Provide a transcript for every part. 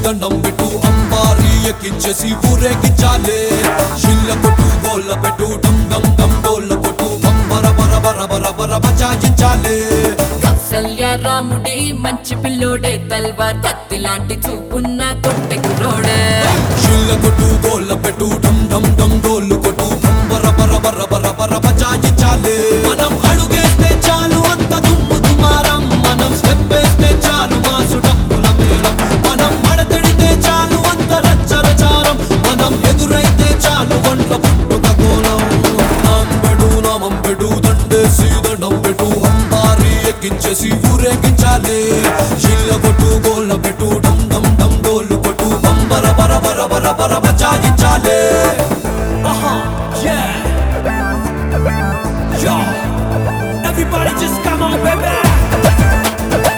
దండం పెట్టు అంబారి ఎక్కించేసి ఊరేగించాలే షిల్ల కొట్టు గోళ్ళ పెట్టు డమ్ డమ్ డమ్ డోళ్ళ కొట్టు బంబర బర బర బర బర బచాయించాలే కౌసల్య రాముడి మంచి పిల్లోడే తల్వార్ కత్తి లాంటి చూపున్న కొట్టె కుర్రోడే షిల్ల కొట్టు గోళ్ళ పెట్టు డమ్ డమ్ డమ్ డోళ్ళు కొట్టు బంబర బర బర బర బర బచాయించాలే మనం అడుగేస్తే చాలు అంత దుమ్ము దుమారం మనం స్టెప్ వేస్తే చాలు మాసు డప్పుల మేళం మనం మడతడితే చాలు అంత రచ్చరచారం మనం ఎదురైతే చాలు వంట పుట్టుక కోణం నాంబెడు నామంబెడు దండేసి దండం పెట్టు అంబారి ఎక్కించేసి ఊరేగించాలి షిల్ల కొట్టు గోళ్ళ పెట్టు డమ్ డమ్ డమ్ డోళ్ళు కొట్టు బంబర బర బర బర బర బచాయించాలి Yeah. Yo. Everybody just come on, baby.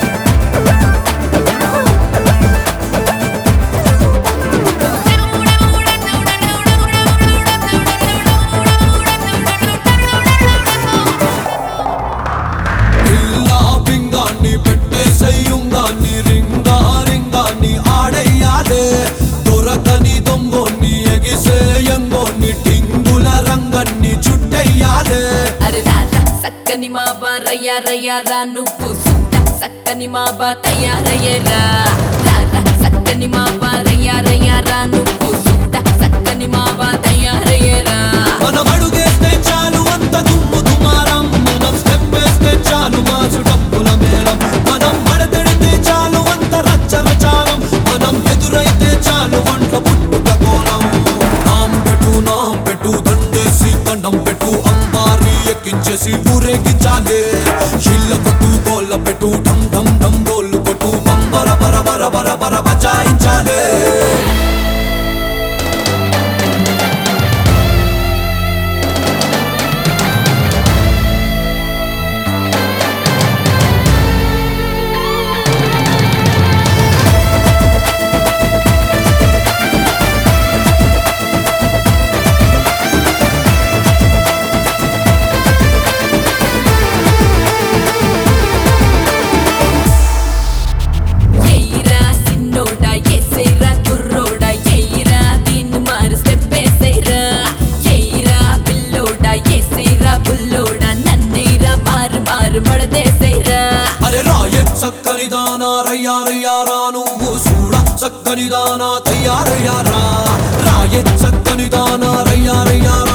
ఇల్లా పింగాన్ని పెట్టేసయ్యుంగాన్ని రింగా రింగాన్ని ఆడయ్యాలే దొరకని దొంగోన్ని ఎగిసేయంగోన్ని టింగుల రంగన్ని చుట్టయ్యాలే అరే రారా సక్కని మా బారయ్యా రయ్యారా నువ్వు సుట్ట సక్కని మా బా తయారయ్యేరా రారా సక్కని మా బారయ్యా రయ్యారా నువ్వు సుట్ట సక్కని మా బా తయారయ్యేరా మనం అడుగేస్తే చాలు అంత దుమ్ము దుమారం మనం స్టెప్ వేస్తే చాలు మాసు డప్పుల మేళం మనం మడతడితే చాలు అంత రచ్చరచారం మనం ఎదురైతే చాలు వంట పుట్టుక కోణం నాం పెట్టు నాం పెట్టు దండేసి దండం పెట్టు అంబారి ఎక్కించేసి ఊరేగించాలి షిల్ల కొట్టు గోళ్ళ పెట్టు ఢమ్ ఢమ్ ఢమ్ గోళ్ళు కొట్టు బంబర బర బర బర బర బచాయించాలి ఎయిరా సిన్నోడా ఎసేరా కుర్రోడా ఎయిరా దీన్ని మారు స్టెప్ వేసేరా ఎయిరా పిల్లోడా ఎసేరా బుల్లోడా నన్నేరా మారు మారు మడదేసేరా అరే రాయ చక్కని దానా రయ్యారయ్యారా నువ్వు చూడ చక్కని దానా తయ్యారయ్యారా రాయ చక్కని దానా రయ్యారయ్యారా